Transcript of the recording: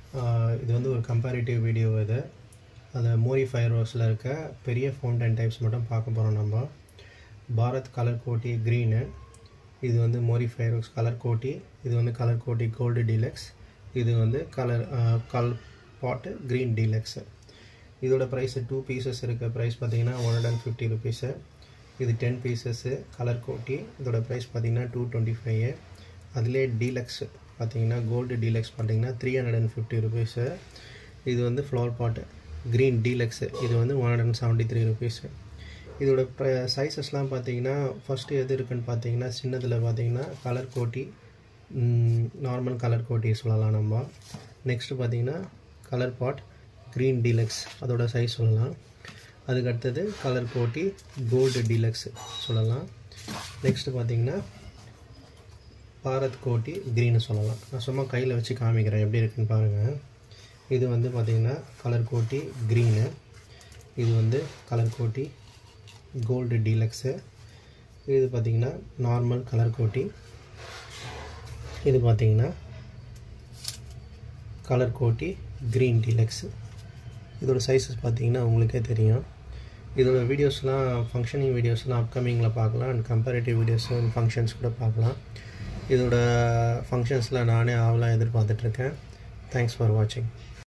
ஆஹ் இது வந்து ஒரு கம்பேரிட்டிவ் வீடியோ இது அந்த மோரி ஃபயர் ரோஸில் இருக்க பெரிய ஃபவுண்டன் டைப்ஸ் மட்டும் பார்க்க போகிறோம் நம்ம பாரத் கலர் கோட்டி க்ரீனு இது வந்து மோரி ஃபயர் ரோஸ் கலர் கோட்டி இது வந்து கலர் கோட்டி கோல்டு டீலக்ஸ் இது வந்து கலர் கல் பாட்டு க்ரீன் டீலக்ஸு இதோட ப்ரைஸ் டூ பீசஸ் இருக்க ப்ரைஸ் பார்த்தீங்கன்னா one hundred and fifty rupees இது டென் பீசஸ்ஸு கலர் கோட்டி இதோட ப்ரைஸ் பார்த்தீங்கன்னா டூ டுவெண்ட்டி ஃபைவ் அதிலே டீலக்ஸ் பார்த்தீங்கன்னா கோல்டு டீலக்ஸ் பார்த்தீங்கன்னா three hundred and fifty rupees இது வந்து ஃப்ளவர் பாட்டு க்ரீன் டீலக்ஸு இது வந்து one hundred and seventy three rupees இதோட சைஸஸ்லாம் பார்த்தீங்கன்னா ஃபஸ்ட்டு எது இருக்குன்னு பார்த்தீங்கன்னா சின்னதில் பார்த்தீங்கன்னா கலர் கோட்டி நார்மல் கலர் கோட்டி சொல்லலாம் நம்ம நெக்ஸ்ட்டு பார்த்தீங்கன்னா கலர் பாட் க்ரீன் டீலக்ஸ் அதோட சைஸ் சொல்லலாம் அதுக்கு அடுத்தது கலர் கோட்டி கோல்டு டீலக்ஸ் சொல்லலாம் நெக்ஸ்ட்டு பார்த்தீங்கன்னா பாரத் கோட்டி க்ரீனு சொல்லலாம் நான் சும்மா கையில் வச்சு காமிக்கிறேன் எப்படி இருக்குன்னு பாருங்கள் இது வந்து பார்த்திங்கன்னா கலர் கோட்டி க்ரீனு இது வந்து கலர் கோட்டி கோல்டு டீலக்ஸு இது பார்த்திங்கன்னா நார்மல் கலர் கோட்டி இது பார்த்திங்கன்னா கலர் கோட்டி க்ரீன் டீலக்ஸு இதோட சைஸஸ் பார்த்தீங்கன்னா உங்களுக்கே தெரியும் இதோட வீடியோஸ்லாம் ஃபங்க்ஷனிங் வீடியோஸ்லாம் அப்கமிங்கில் பார்க்கலாம் and comparative videos and functions கூட பார்க்கலாம் இதோட ஃபங்க்ஷன்ஸில் நானே ஆவலாக எதிர்பார்த்துட்ருக்கேன் தேங்க்ஸ் ஃபார் வாட்சிங்